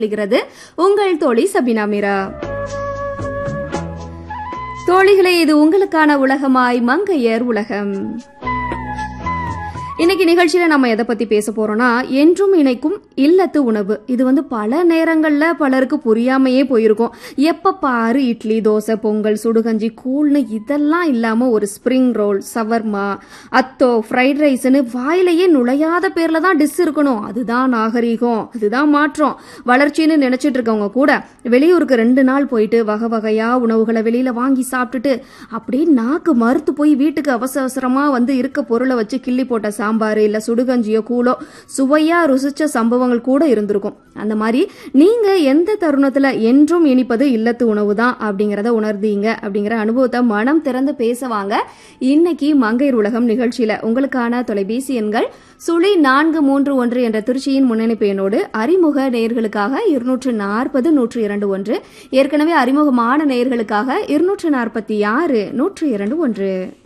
சொல்கிறது உங்கள் தோழி சபினா மீரா தோழிகளே இது உங்களுக்கான உலகமாய் மங்கையர் உலகம் இன்னைக்கு நிகழ்ச்சியில நம்ம எதை பத்தி பேச போறோம்னா என்றும் இணைக்கும் இல்லத்து உணவு இது வந்து பல நேரங்கள்ல பலருக்கு புரியாமையே போயிருக்கும் எப்ப பாரு இட்லி தோசை பொங்கல் சுடுகஞ்சி கூழ்னு இதெல்லாம் இல்லாம ஒரு ஸ்ப்ரிங் ரோல் சவர்மா அத்தோ ஃப்ரைட் ரைஸ்னு வாயிலேயே நுழையாத பேர்ல தான் டிஸ் இருக்கணும் அதுதான் நாகரீகம் அதுதான் மாற்றம் வளர்ச்சின்னு நினைச்சிட்டு இருக்கவங்க கூட வெளியூருக்கு ரெண்டு நாள் போயிட்டு வகை வகையா உணவுகளை வெளியில வாங்கி சாப்பிட்டுட்டு அப்படியே நாக்கு மறுத்து போய் வீட்டுக்கு அவசர அவசரமா வந்து இருக்க பொருளை வச்சு கிள்ளி போட்ட சாம்பார் இல்ல சுடுகஞ்சியோ கூழோ சுவையா ருசிச்ச சம்பவங்கள் கூட இருந்திருக்கும் அந்த மாதிரி நீங்க எந்த தருணத்துல என்றும் இனிப்பது இல்லத்து உணவு தான் அப்படிங்கறத உணர்ந்தீங்க அப்படிங்கிற அனுபவத்தை மனம் திறந்து பேசவாங்க இன்னைக்கு மங்கையர் உலகம் நிகழ்ச்சியில உங்களுக்கான தொலைபேசி எண்கள் சுழி நான்கு மூன்று ஒன்று என்ற திருச்சியின் முன்னணிப்பு எண்ணோடு அறிமுக நேயர்களுக்காக இருநூற்று நாற்பது நூற்று இரண்டு ஒன்று ஏற்கனவே அறிமுகமான நேயர்களுக்காக இருநூற்று நாற்பத்தி ஆறு நூற்று இரண்டு ஒன்று